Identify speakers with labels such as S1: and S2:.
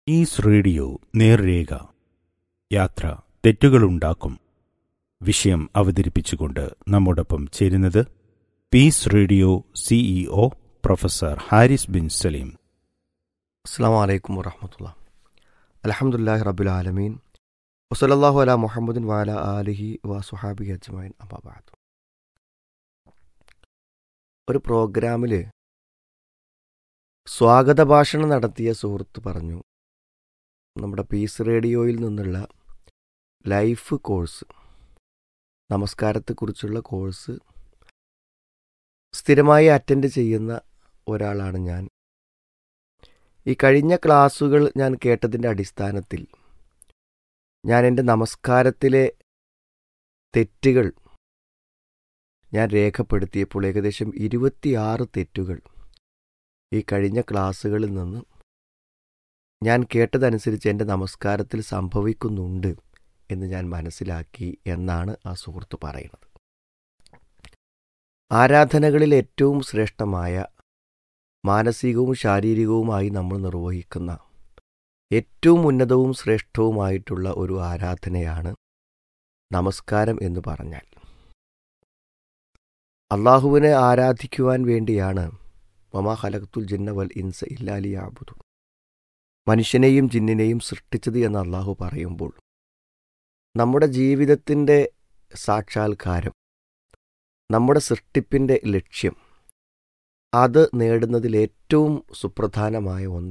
S1: is radio നേർരേഖ യാത്ര തെറ്റുകളുണ്ടാക്കും വിഷയം അവതരിപ്പിച്ചുകൊണ്ട് നമ്മോടൊപ്പം ചേരുന്നത് peace radio CEO professor Haris bin Saleem
S2: അസ്സാം വലൈക്കും വറഹമത്തുള്ള അലഹമുല്ലാഹി റബുൽ ആലമീൻ വസലല്ലാഹു അല മുഹമ്മദിൻ വാല ആലിഹി വ സുഹാബി അജ്മൈൻ അബാബാദ് ഒരു പ്രോഗ്രാമിൽ സ്വാഗത ഭാഷണം നടത്തിയ സുഹൃത്ത് പറഞ്ഞു നമ്മുടെ പീസ് റേഡിയോയിൽ നിന്നുള്ള ലൈഫ് കോഴ്സ് നമസ്കാരത്തെക്കുറിച്ചുള്ള കോഴ്സ് സ്ഥിരമായി അറ്റൻഡ് ചെയ്യുന്ന ഒരാളാണ് ഞാൻ ഈ കഴിഞ്ഞ ക്ലാസ്സുകൾ ഞാൻ കേട്ടതിൻ്റെ അടിസ്ഥാനത്തിൽ ഞാൻ എൻ്റെ നമസ്കാരത്തിലെ തെറ്റുകൾ ഞാൻ രേഖപ്പെടുത്തിയപ്പോൾ ഏകദേശം ഇരുപത്തിയാറ് തെറ്റുകൾ ഈ കഴിഞ്ഞ ക്ലാസ്സുകളിൽ നിന്ന് ഞാൻ കേട്ടതനുസരിച്ച് എൻ്റെ നമസ്കാരത്തിൽ സംഭവിക്കുന്നുണ്ട് എന്ന് ഞാൻ മനസ്സിലാക്കി എന്നാണ് ആ സുഹൃത്ത് പറയുന്നത് ആരാധനകളിൽ ഏറ്റവും ശ്രേഷ്ഠമായ മാനസികവും ശാരീരികവുമായി നമ്മൾ നിർവഹിക്കുന്ന ഏറ്റവും ഉന്നതവും ശ്രേഷ്ഠവുമായിട്ടുള്ള ഒരു ആരാധനയാണ് നമസ്കാരം എന്ന് പറഞ്ഞാൽ അള്ളാഹുവിനെ ആരാധിക്കുവാൻ വേണ്ടിയാണ് മമാ ഹലക്തുൽ ജിന്ന വൽ ഇൻസ ഇല്ലാലി ആബുദു മനുഷ്യനെയും ജിന്നിനെയും സൃഷ്ടിച്ചത് എന്ന് അള്ളാഹു പറയുമ്പോൾ നമ്മുടെ ജീവിതത്തിൻ്റെ സാക്ഷാത്കാരം നമ്മുടെ സൃഷ്ടിപ്പിൻ്റെ ലക്ഷ്യം അത് നേടുന്നതിൽ ഏറ്റവും സുപ്രധാനമായ ഒന്ന്